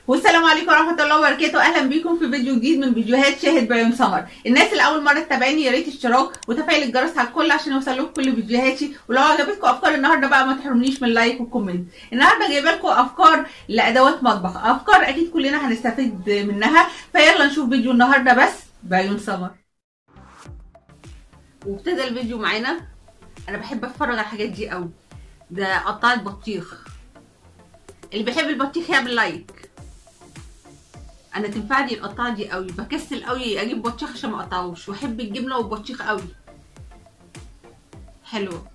والسلام عليكم ورحمه الله وبركاته اهلا بيكم في فيديو جديد من فيديوهات شاهد بيوم سمر الناس اللي اول مره تتابعني يا ريت اشتراك وتفعيل الجرس على الكل عشان يوصل لكم كل فيديوهاتي ولو عجبتكم افكار النهارده بقى ما تحرمنيش من لايك وكومنت النهارده جايبه لكم افكار لادوات مطبخ افكار اكيد كلنا هنستفيد منها فيلا نشوف فيديو النهارده بس بعيون سمر وابتدى الفيديو معانا انا بحب اتفرج على الحاجات دي قوي ده قطعه بطيخ اللي بيحب البطيخ يعمل لايك انا تنفعني القطعه دي قوي بكسل قوي اجيب بطيخ عشان ما اقطعوش واحب الجبنه والبطيخ قوي حلوه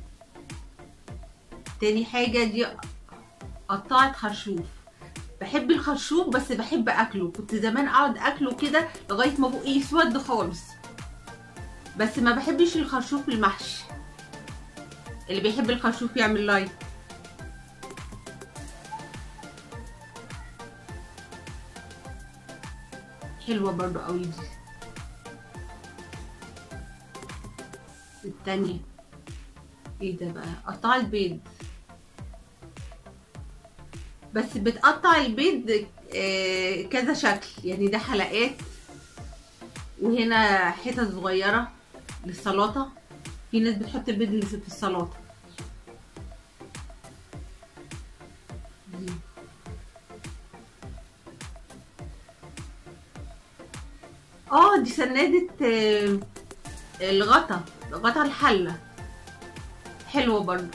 تاني حاجه دي قطعه خرشوف بحب الخرشوف بس بحب اكله كنت زمان اقعد اكله كده لغايه ما بقي يسود خالص بس ما بحبش الخرشوف المحشي اللي بيحب الخرشوف يعمل لايك حلوة برضو قوي دي التانية ايه ده بقى قطع البيض بس بتقطع البيض آه كذا شكل يعني ده حلقات وهنا حتت صغيرة للسلطة في ناس بتحط البيض في السلطة اه دي سنادة آه الغطا غطا الحلة حلوة برضو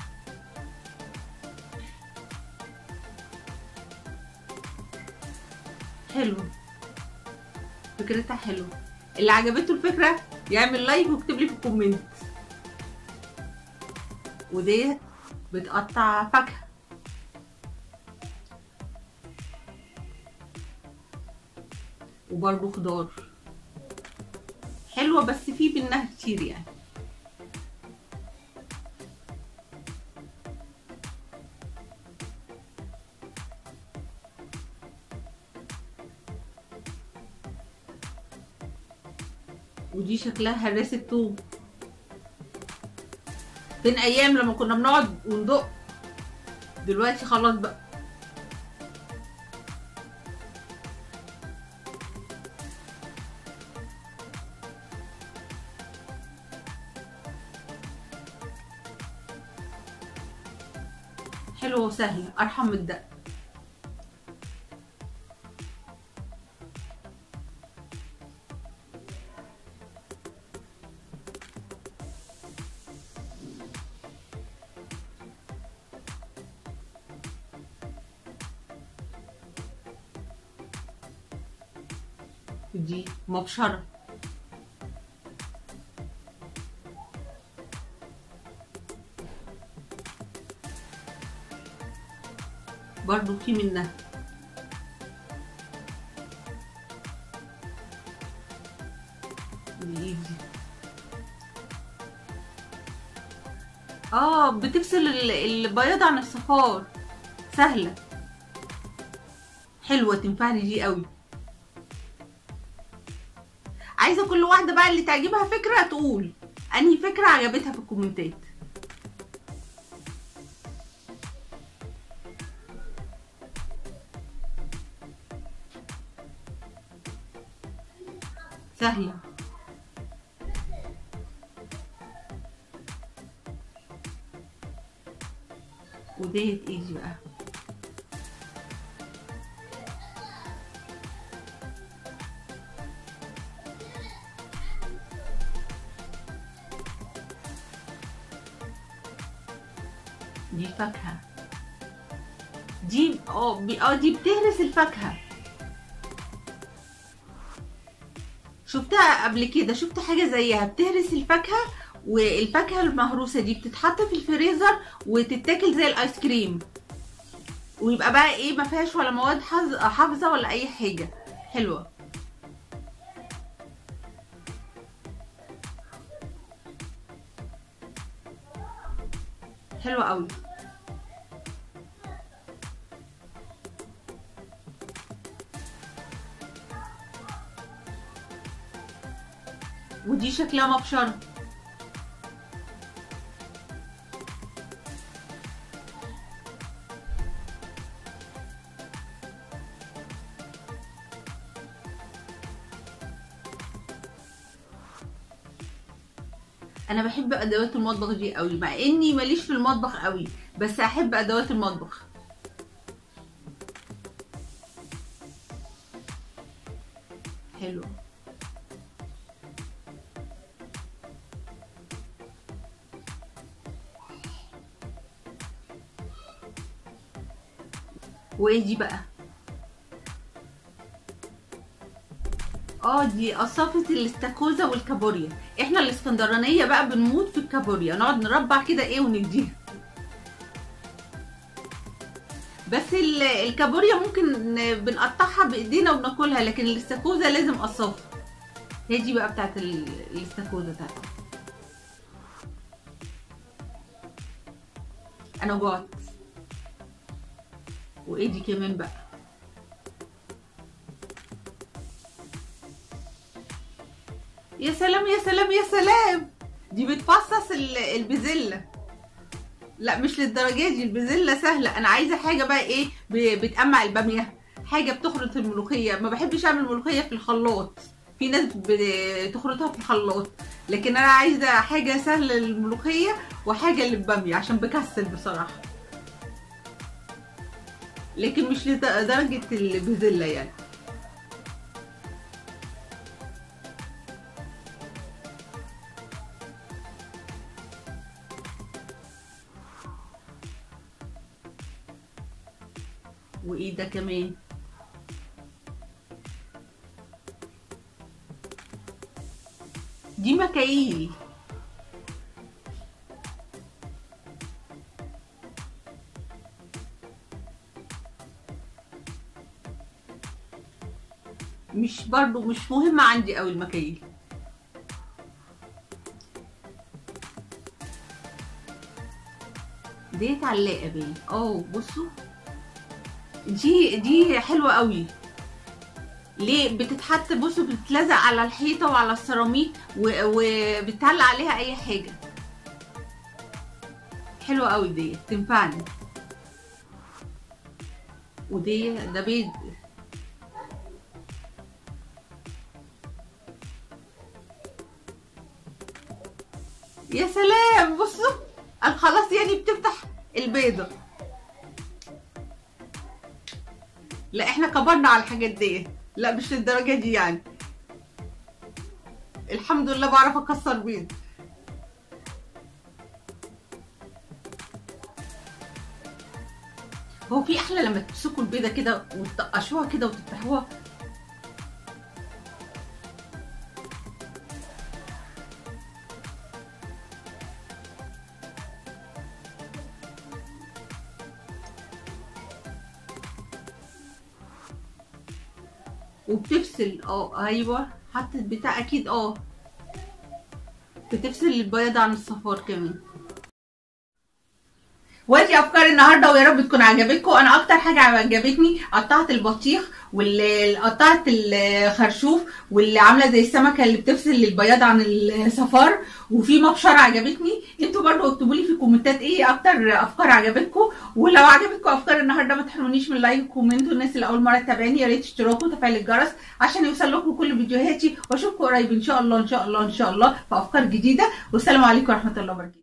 حلوة فكرتها حلوة اللي عجبته الفكرة يعمل لايك ويكتب لي في الكومنت وديت بتقطع فاكهة وبرضو خضار حلوة بس في منها كتير يعني ودي شكلها هراسة طوب فين ايام لما كنا بنقعد وندق دلوقتي خلاص بقى حلوة وسهلة أرحم من الدق دي مبشرة برضو في منها دي اه بتفصل البياض عن الصفار سهلة حلوة تنفعني دي قوي عايزة كل واحدة بقى اللي تعجبها فكرة تقول انهي فكرة عجبتها في الكومنتات سهلة وديت ايدي بقى دي فاكهة دي اه اه دي بتهرس الفاكهة شفتها قبل كده شفت حاجة زيها بتهرس الفاكهة والفاكهة المهروسة دي بتتحط في الفريزر وتتاكل زي الايس كريم ويبقى بقى ايه ما فيهاش ولا مواد حافظة ولا اي حاجة حلوة حلوة قوي ودي شكلها مبشرة انا بحب ادوات المطبخ دي قوي مع اني ماليش في المطبخ قوي بس احب ادوات المطبخ حلو وايه دي بقى اه دي قصافة الاستاكوزا والكابوريا احنا الاسكندرانية بقى بنموت في الكابوريا نقعد نربع كده ايه ونديها بس ال- الكابوريا ممكن ن- بنقطعها بايدينا وبناكلها لكن الاستاكوزا لازم قصافة هي دي بقى بتاعت ال- الاستاكوزا بتاعتها انا جوعت وايه دي كمان بقى يا سلام يا سلام يا سلام دي بتفصص ال- البزلة لا مش للدرجة دي البزلة سهلة انا عايزة حاجة بقى ايه ب- بتقمع البامية حاجة بتخرط الملوخية ما بحبش اعمل ملوخية في الخلاط في ناس بتخرطها في الخلاط لكن انا عايزة حاجة سهلة للملوخية وحاجة للبامية عشان بكسل بصراحة لكن مش لدرجة البزلة يعني وايه ده كمان دي مكاييل مش برضو مش مهمة عندي قوي المكاييل ديت علاقة باين اه بصوا دي دي حلوة قوي ليه بتتحط بصوا بتتلزق على الحيطة وعلى السيراميك و- وبتعلق عليها اي حاجة حلوة قوي دي تنفعني ودي ده بيض يا سلام بصوا أنا خلاص يعني بتفتح البيضة لا احنا كبرنا على الحاجات دي لا مش للدرجة دي يعني الحمد لله بعرف اكسر بيض هو في احلى لما تمسكوا البيضه كده وتطقشوها كده وتفتحوها وبتفصل اه ايوه حطت بتاع اكيد اه بتفصل البيض عن الصفار كمان وادي افكار النهارده ويا رب تكون عجبتكم انا اكتر حاجه عجبتني قطعت البطيخ واللي قطعت الخرشوف واللي عامله زي السمكه اللي بتفصل البياض عن الصفار وفي مبشره عجبتني انتوا برضو اكتبوا لي في الكومنتات ايه اكتر افكار عجبتكم ولو عجبتكم افكار النهارده ما تحرمونيش من لايك وكومنت والناس اللي اول مره تتابعني يا ريت تشتركوا وتفعيل الجرس عشان يوصل لكم كل فيديوهاتي واشوفكم قريب ان شاء الله ان شاء الله ان شاء الله في افكار جديده والسلام عليكم ورحمه الله وبركاته